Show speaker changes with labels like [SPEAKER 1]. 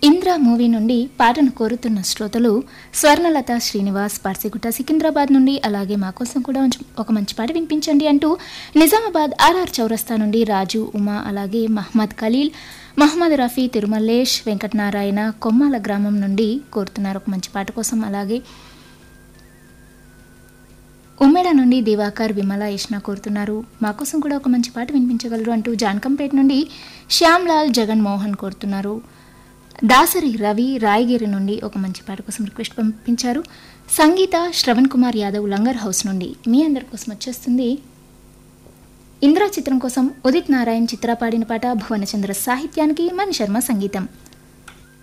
[SPEAKER 1] Indra movie నుండి పాటను కోరుతున్న శ్రోతలు స్వర్ణలత శ్రీనివాస్ పార్సిగుట్ట సికింద్రాబాద్ నుండి అలాగే మా కోసం కూడా ఉంచ- ఒక మంచి పాట వినిపించండి అంటూ నిజామాబాద్ ఆర్ఆర్ చౌరస్తా నుండి రాజు ఉమా అలాగే మహమ్మద్ ఖలీల్ మహమ్మద్ రఫీ తిరుమల్లేష్ వెంకటనారాయణ కొమ్మాల గ్రామం నుండి కోరుతున్నారు ఒక మంచి పాట కోసం అలాగే ఉమ్మేడ నుండి దివాకర్ విమల యష్ణ కోరుతున్నారు మా కోసం కూడా ఒక మంచి పాట వినిపించగలరు అంటూ జాన్కంపేట నుండి శ్యామ్లాల్ జగన్ మోహన్ కోరుతున్నారు దాసరి రవి రాయగిరి నుండి ఒక మంచి పాట కోసం రిక్వెస్ట్ పంపించారు సంగీత శ్రవణ్ కుమార్ యాదవ్ లంగర్ హౌస్ నుండి మీ అందరి కోసం వచ్చేస్తుంది ఇంద్రా చిత్రం కోసం ఉదిత్ నారాయణ్ చిత్ర పాడిన పాట భువనచంద్ర సాహిత్యానికి మణి శర్మ సంగీతం